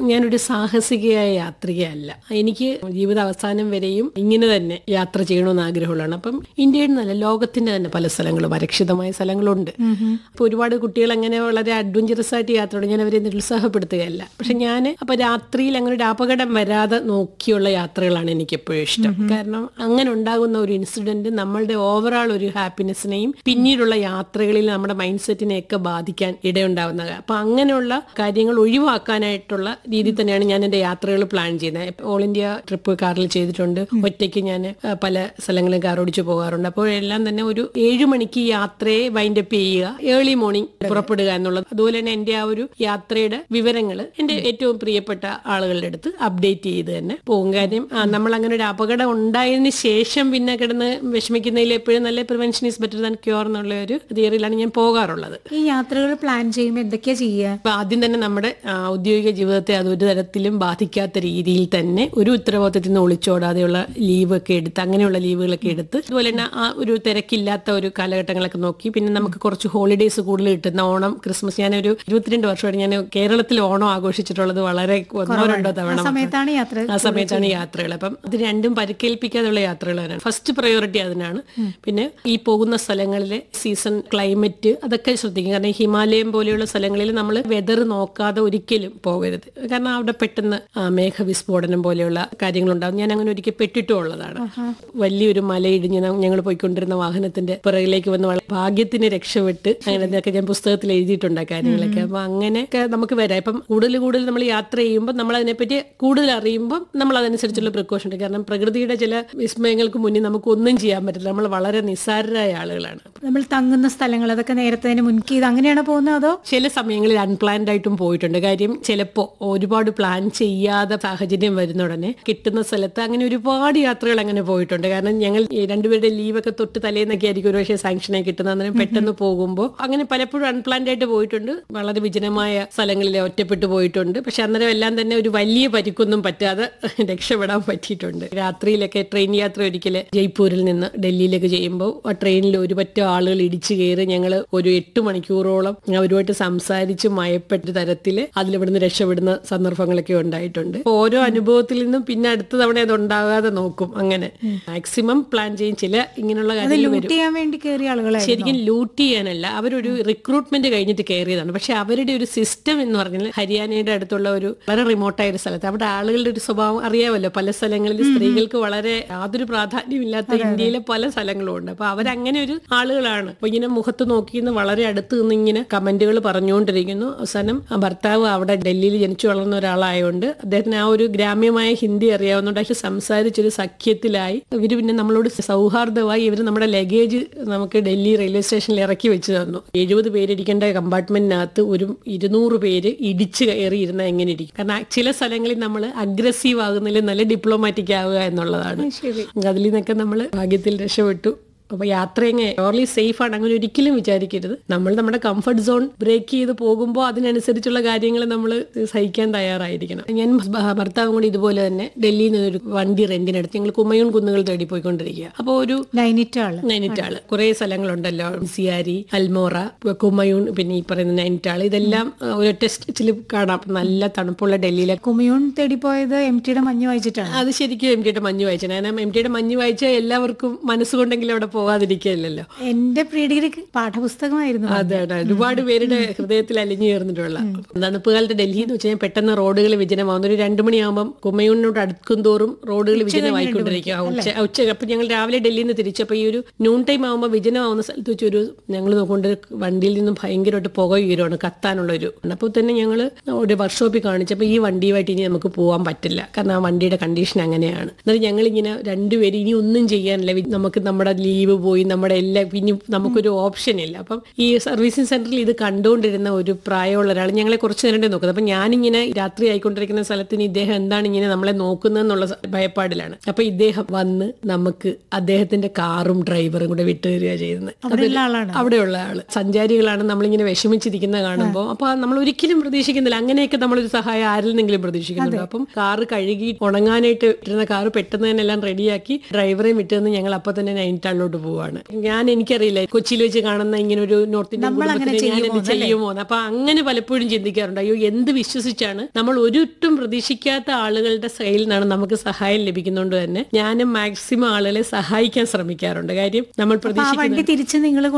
ഞാനൊരു സാഹസികയായ യാത്രികയല്ല എനിക്ക് ജീവിത അവസാനം വരെയും ഇങ്ങനെ തന്നെ യാത്ര ചെയ്യണമെന്ന് ആഗ്രഹമുള്ളതാണ് അപ്പം ഇന്ത്യയിൽ നിന്നല്ല ലോകത്തിന്റെ തന്നെ പല സ്ഥലങ്ങളും അരക്ഷിതമായ സ്ഥലങ്ങളുണ്ട് അപ്പൊ ഒരുപാട് കുട്ടികൾ അങ്ങനെ വളരെ അഡ്വഞ്ചറസ് ആയിട്ട് യാത്ര ചെയ്യണം. ഞാൻ അവരെ നിരുത്സാഹപ്പെടുത്തുകയല്ല പക്ഷെ ഞാൻ അപ്പൊ രാത്രിയിൽ അങ്ങനെ ഒരു അപകടം വരാതെ നോക്കിയുള്ള യാത്രകളാണ് എനിക്ക് എപ്പോഴും ഇഷ്ടം കാരണം അങ്ങനെ ഉണ്ടാകുന്ന ഒരു ഇൻസിഡന്റ് നമ്മളുടെ ഓവറാൾ ഒരു ഹാപ്പിനെസ്സിനെയും പിന്നീടുള്ള യാത്രകളിൽ നമ്മുടെ മൈൻഡ് സെറ്റിനെയൊക്കെ ബാധിക്കാൻ ഇടയുണ്ടാവുന്നത് അപ്പൊ അങ്ങനെയുള്ള കാര്യങ്ങൾ ഒഴിവാക്കാനായിട്ടുള്ള രീതിയിൽ തന്നെയാണ് ഞാൻ എന്റെ യാത്രകൾ പ്ലാൻ ചെയ്യുന്നത് ഓൾ ഇന്ത്യ ട്രിപ്പ് കാറിൽ ചെയ്തിട്ടുണ്ട് ഒറ്റയ്ക്ക് ഞാൻ ആ, പല സ്ഥലങ്ങളും കാർ ഓടിച്ചു പോകാറുണ്ട് അപ്പോൾ എല്ലാം തന്നെ ഒരു ഏഴു മണിക്ക് യാത്രയെ വൈൻഡപ്പ് ചെയ്യുക ഏർലി മോർണിംഗ് പുറപ്പെടുക എന്നുള്ളത് അതുപോലെ തന്നെ എന്റെ ആ ഒരു യാത്രയുടെ വിവരങ്ങൾ എന്റെ ഏറ്റവും പ്രിയപ്പെട്ട ആളുകളുടെ അടുത്ത് അപ്ഡേറ്റ് ചെയ്ത് തന്നെ പോകും കാര്യം ആ, നമ്മൾ അങ്ങനെ ഒരു അപകടം ഉണ്ടായതിനു ശേഷം പിന്നെ കിടന്ന് വിഷമിക്കുന്നതിൽ എപ്പോഴും നല്ല prevention is better than cure എന്നുള്ള ഒരു തിയറിയിലാണ് ഞാൻ പോകാറുള്ളത് ഈ യാത്രകൾ പ്ലാൻ ചെയ്യുമ്പോൾ എന്തൊക്കെയാ ചെയ്യുക അപ്പൊ ആദ്യം തന്നെ നമ്മുടെ ആ, ഔദ്യോഗിക ജീവിതത്തെ അത് ഒരു തരത്തിലും ബാധിക്കാത്ത രീതിയിൽ തന്നെ ഒരു ഉത്തരവാദിത്തത്തിൽ നിന്ന് ഒളിച്ചോടാതെയുള്ള ലീവ് ഒക്കെ എടുത്ത് അങ്ങനെയുള്ള ലീവുകളൊക്കെ എടുത്ത് അതുപോലെ തന്നെ ആ ഒരു തിരക്കില്ലാത്ത ഒരു കാലഘട്ടങ്ങളൊക്കെ നോക്കി പിന്നെ നമുക്ക് കുറച്ച് ഹോളിഡേയ്സ് കൂടുതൽ കിട്ടുന്ന ഓണം ക്രിസ്മസ് ഞാനൊരു ഇരുപത്തിരണ്ട് വർഷമായിട്ട് ഞാൻ കേരളത്തിൽ ഓണം ആഘോഷിച്ചിട്ടുള്ളത് വളരെ ഒന്നോ രണ്ടോ തവണ ആ സമയത്താണ് യാത്ര ആ സമയത്താണ് യാത്രകൾ അപ്പം ഇത് രണ്ടും പരിക്കേൽപ്പിക്കാതെയുള്ള യാത്രകളാണ് ഫസ്റ്റ് പ്രയോറിറ്റി അതിനാണ് പിന്നെ ഈ പോകുന്ന സ്ഥലങ്ങളിലെ സീസൺ ക്ലൈമറ്റ് അതൊക്കെ ശ്രദ്ധിക്കും കാരണം ഈ ഹിമാലയം പോലെയുള്ള സ്ഥലങ്ങളിൽ നമ്മൾ വെതർ നോക്കാതെ ഒരിക്കലും പോകരുത് കാരണം അവിടെ പെട്ടെന്ന് ആ, മേഘവിസ്ഫോടനം പോലെയുള്ള കാര്യങ്ങളുണ്ടാകും ഞാൻ അങ്ങനെ ഒരിക്കൽ പെട്ടിട്ടും ഉള്ളതാണ് വലിയൊരു മലയിടിഞ്ഞ് ഞങ്ങൾ പോയിക്കൊണ്ടിരുന്ന വാഹനത്തിന്റെ പിറകിലേക്ക് വന്ന് വളരെ ഭാഗ്യത്തിന് രക്ഷപ്പെട്ട് അങ്ങനെ ഇതൊക്കെ ഞാൻ പുസ്തകത്തിൽ എഴുതിയിട്ടുണ്ട് ആ കാര്യങ്ങളൊക്കെ അപ്പൊ അങ്ങനെയൊക്കെ നമുക്ക് വരാം ഇപ്പം കൂടുതൽ കൂടുതൽ നമ്മൾ യാത്ര ചെയ്യുമ്പോൾ നമ്മൾ അതിനെപ്പറ്റി കൂടുതൽ അറിയുമ്പോൾ നമ്മൾ അതനുസരിച്ചുള്ള പ്രിക്കോഷൻ ഉണ്ട് കാരണം പ്രകൃതിയുടെ ചില വിസ്മയങ്ങൾക്ക് മുന്നിൽ നമുക്ക് ഒന്നും ചെയ്യാൻ പറ്റില്ല നമ്മൾ വളരെ നിസ്സാരരായ ആളുകളാണ് നമ്മൾ തങ്ങുന്ന സ്ഥലങ്ങൾ അതൊക്കെ നേരത്തെ തന്നെ മുൻകി ഇത് അങ്ങനെയാണോ പോകുന്നത് അതോ ചില സമയങ്ങളിൽ അൺപ്ലാൻഡ് ആയിട്ടും പോയിട്ടുണ്ട് കാര്യം ചിലപ്പോൾ ഒരുപാട് പ്ലാൻ ചെയ്യാതെ സാഹചര്യം വരുന്ന ഉടനെ കിട്ടുന്ന സ്ഥലത്ത് അങ്ങനെ ഒരുപാട് യാത്രകൾ അങ്ങനെ പോയിട്ടുണ്ട് കാരണം ഞങ്ങൾ ഈ രണ്ടുപേരുടെ ലീവൊക്കെ തൊട്ട് തലേന്നൊക്കെ ആയിരിക്കും ഒരു പക്ഷേ സാങ്ഷനായി കിട്ടുന്നത് അന്നേരം പെട്ടെന്ന് പോകുമ്പോൾ അങ്ങനെ പലപ്പോഴും അൺപ്ലാൻഡ് ആയിട്ട് പോയിട്ടുണ്ട് വളരെ വിജനമായ സ്ഥലങ്ങളിൽ ഒറ്റപ്പെട്ടു പോയിട്ടുണ്ട് പക്ഷെ അന്നേരം എല്ലാം തന്നെ ഒരു വലിയ പരിക്കൊന്നും പറ്റാതെ രക്ഷപ്പെടാൻ പറ്റിയിട്ടുണ്ട് രാത്രിയിലൊക്കെ ട്രെയിൻ യാത്ര ഒരിക്കൽ ജയ്പൂരിൽ നിന്ന് ഡൽഹിയിലേക്ക് ചെയ്യുമ്പോൾ ആ ട്രെയിനിൽ ഒരു പറ്റ ആളുകൾ ഇടിച്ചു കയറി ഞങ്ങൾ ഒരു എട്ട് മണിക്കൂറോളം അവരുമായിട്ട് സംസാരിച്ച് മയപ്പെട്ട തരത്തില് അതിലിവിടുന്ന് രക്ഷപ്പെടുന്ന സന്ദർഭങ്ങളൊക്കെ ഉണ്ടായിട്ടുണ്ട് അപ്പൊ ഓരോ അനുഭവത്തിൽ നിന്നും പിന്നെ അടുത്ത തവണ അത് ഉണ്ടാകാതെ നോക്കും അങ്ങനെ മാക്സിമം പ്ലാൻ ചെയ്യും ചില ഇങ്ങനെയുള്ള അത് കാര്യങ്ങൾ ലൂട്ട് വരും ചെയ്യാൻ വേണ്ടി കയറിയ ആളുകളായിരുന്നു ശരിക്കും ലൂട്ട് ചെയ്യാനല്ല അവരൊരു റിക്രൂട്ട്മെന്റ് കഴിഞ്ഞിട്ട് കയറിയതാണ് പക്ഷെ അവരുടെ ഒരു സിസ്റ്റം എന്ന് പറഞ്ഞാൽ ഹരിയാനയുടെ അടുത്തുള്ള ഒരു വളരെ റിമോട്ടായ ഒരു സ്ഥലത്ത് അവിടെ ആളുകളുടെ ഒരു സ്വഭാവം അറിയാമല്ലോ പല സ്ഥലങ്ങളിൽ സ്ത്രീകൾക്ക് വളരെ യാതൊരു പ്രാധാന്യമില്ലാത്ത ഇന്ത്യയിലെ പല സ്ഥലങ്ങളും ഉണ്ട് അപ്പൊ അവരങ്ങനെ ഒരു ആളുകളാണ് അപ്പൊ ഇങ്ങനെ മുഖത്ത് നോക്കിന്ന് വളരെ അടുത്ത് നിന്ന് ഇങ്ങനെ കമന്റുകൾ പറഞ്ഞുകൊണ്ടിരിക്കുന്നു അവസാനം ആ ഭർത്താവ് അവിടെ ഡൽഹിയിൽ ജനിച്ചു വളർന്ന ഒരാളായതുകൊണ്ട് അദ്ദേഹത്തിന് ആ ഒരു ഗ്രാമ്യമായ ഹിന്ദി അറിയാവുന്നതുകൊണ്ട് പക്ഷെ സംസാരിച്ചൊരു സഖ്യത്തിലായി ഇവര് പിന്നെ നമ്മളോട് സൗഹാർദ്ദമായി ഇവർ നമ്മുടെ ലഗേജ് നമുക്ക് ഡൽഹി റെയിൽവേ സ്റ്റേഷനിൽ ഇറക്കി വെച്ച് തന്നു എഴുപത് പേരിരിക്കേണ്ട കമ്പാർട്ട്മെന്റിനകത്ത് ഒരു ഇരുന്നൂറ് പേര് ഇടിച്ച് കയറി ഇരുന്നാൽ എങ്ങനെ ഇരിക്കും കാരണം ചില സ്ഥലങ്ങളിൽ നമ്മൾ അഗ്രസീവ് ആകുന്നതിൽ നല്ല ഡിപ്ലോമാറ്റിക് ആവുക എന്നുള്ളതാണ് ശരി അതിൽ നിന്നൊക്കെ നമ്മൾ ഭാഗ്യത്തിൽ രക്ഷപ്പെട്ടു അപ്പൊ യാത്ര ഓർലി സേഫ് ആണ് അങ്ങനെ ഒരിക്കലും വിചാരിക്കരുത് നമ്മൾ നമ്മുടെ കംഫർട്ട് സോൺ ബ്രേക്ക് ചെയ്ത് പോകുമ്പോൾ അതിനനുസരിച്ചുള്ള കാര്യങ്ങൾ നമ്മൾ സഹിക്കാൻ തയ്യാറായിരിക്കണം ഞാൻ ഭ- ഭർത്താവും കൂടി ഇതുപോലെ തന്നെ ഡൽഹിയിൽ നിന്ന് ഒരു വണ്ടി റെന്റിനെടുത്ത് ഞങ്ങൾ കുമയൂൺ കുന്നുകൾ തേടി പോയിക്കൊണ്ടിരിക്കുക അപ്പോൾ ഒരു നൈനിറ്റാള് നൈനിറ്റാള് കുറെ സ്ഥലങ്ങളുണ്ടല്ലോ സിയാരി അൽമോറ കുമയൂൺ പിന്നെ ഈ പറയുന്ന നൈനിറ്റാള് ഇതെല്ലാം ആ, ഒരൊറ്റ സ്റ്റിച്ചിൽ കാണാം അപ്പൊ നല്ല തണുപ്പുള്ള ഡൽഹിയിലെ കുമിയൂൺ തേടിപ്പോയത് എം ടിയുടെ മഞ്ഞ് വായിച്ചിട്ടാണ് അത് ശരിക്കും എം ടിയുടെ മഞ്ഞ് വായിച്ചു കാരണം എം ടിയുടെ മഞ്ഞ് വായിച്ച എല്ലാവർക്കും മനസ്സുകൊണ്ടെങ്കിലും അവിടെ പോകാതിരിക്കില്ലല്ലോ എന്റെ പ്രീ ഡിഗ്രി പാഠപുസ്തകമായിരുന്നു അതാണ് ഒരുപാട് പേരുടെ ഹൃദയത്തിൽ അലിഞ്ഞു ചേർന്നിട്ടുള്ള തണുപ്പ് കാലത്ത് ഡൽഹി എന്ന് വെച്ചാൽ പെട്ടെന്ന് റോഡുകൾ വിജനമാവുന്ന ഒരു രണ്ടു മണിയാകുമ്പോൾ കുമയൂണിനോട് അടുക്കും തോറും റോഡുകൾ വിജനമായിക്കൊണ്ടിരിക്കും ആ, ഉച്ച ഉച്ച അപ്പൊ ഞങ്ങൾ രാവിലെ ഡൽഹിയിൽ നിന്ന് തിരിച്ചപ്പോൾ ഈ ഒരു നൂൺ ടൈം ആകുമ്പോൾ വിജനമാവുന്ന സ്ഥലത്ത് വെച്ച് ഒരു ഞങ്ങൾ നോക്കൊണ്ട് വണ്ടിയിൽ നിന്നും ഭയങ്കരമായിട്ട് പുക ഉയരുവാണ് കത്താനുള്ള ഒരു അപ്പോൾ തന്നെ ഞങ്ങൾ ഒരു വർക്ക്ഷോപ്പിൽ കാണിച്ചപ്പോൾ ഈ വണ്ടിയുമായിട്ട് ഇനി നമുക്ക് പോകാൻ പറ്റില്ല കാരണം ആ വണ്ടിയുടെ കണ്ടീഷൻ അങ്ങനെയാണ് എന്നിട്ട് ഞങ്ങൾ ഇങ്ങനെ രണ്ടുപേരും ഇനി ഒന്നും ചെയ്യാനില്ല വി- നമുക്ക് നമ്മുടെ ലീവ് പോയി നമ്മുടെ എല്ലാ പിന്നെ നമുക്കൊരു ഓപ്ഷൻ ഇല്ല അപ്പം ഈ സർവീസിംഗ് സെന്ററിൽ ഇത് കണ്ടുകൊണ്ടിരുന്ന ഒരു പ്രായമുള്ള ഒരാൾ ഞങ്ങളെ കുറച്ച് നേരം നോക്കുന്നത് അപ്പം ഞാനിങ്ങനെ രാത്രി ആയിക്കൊണ്ടിരിക്കുന്ന സ്ഥലത്തിന് ഇദ്ദേഹം എന്താണ് ഇങ്ങനെ നമ്മളെ നോക്കുന്നതെന്നുള്ള സ- ഭയപ്പാടിലാണ് അപ്പൊ ഇദ്ദേഹം വന്ന് നമുക്ക് അദ്ദേഹത്തിന്റെ കാറും ഡ്രൈവറും കൂടെ വിട്ടുതരിക ചെയ്യുന്നത് അവിടെയുള്ള ആളാണ് അവിടെയുള്ള ആള് സഞ്ചാരികളാണ് നമ്മളിങ്ങനെ വിഷമിച്ചിരിക്കുന്ന കാണുമ്പോൾ അപ്പൊ നമ്മൾ ഒരിക്കലും പ്രതീക്ഷിക്കുന്നില്ല അങ്ങനെയൊക്കെ നമ്മളൊരു സഹായം ആരിൽ നിന്നെങ്കിലും പ്രതീക്ഷിക്കുന്നുണ്ട് അപ്പം കാറ് കഴുകി ഉണങ്ങാനായിട്ട് ഇട്ടിരുന്ന കാറ് പെട്ടെന്ന് തന്നെ എല്ലാം റെഡിയാക്കി ഡ്രൈവറെയും വിട്ടുതന്ന് ഞങ്ങൾ അപ്പൊ തന്നെ നൈനിറ്റാളിലോട്ട് മുന്നോട്ട് പോവാണ് ഞാൻ എനിക്കറിയില്ല കൊച്ചിയിൽ വെച്ച് കാണുന്ന ഇങ്ങനെ ഒരു നോർത്ത് ഇന്ത്യൻ നമ്മൾ അങ്ങനെ കുടുംബത്തിന് ഞാൻ ചെയ്യുമോ എന്ത് ചെയ്യുമോ എന്ന് അപ്പൊ അങ്ങനെ പലപ്പോഴും ചിന്തിക്കാറുണ്ട് അയ്യോ എന്ത് വിശ്വസിച്ചാണ് നമ്മൾ ഒരിട്ടും പ്രതീക്ഷിക്കാത്ത ആളുകളുടെ കയ്യിൽ നിന്നാണ് നമുക്ക് സഹായം ലഭിക്കുന്നതുകൊണ്ട് തന്നെ ഞാനും മാക്സിമം ആളുകളെ സഹായിക്കാൻ ശ്രമിക്കാറുണ്ട് കാര്യം നമ്മൾ അപ്പൊ ആ പ്രതീക്ഷിക്കുന്ന വണ്ടി തിരിച്ച് നിങ്ങൾ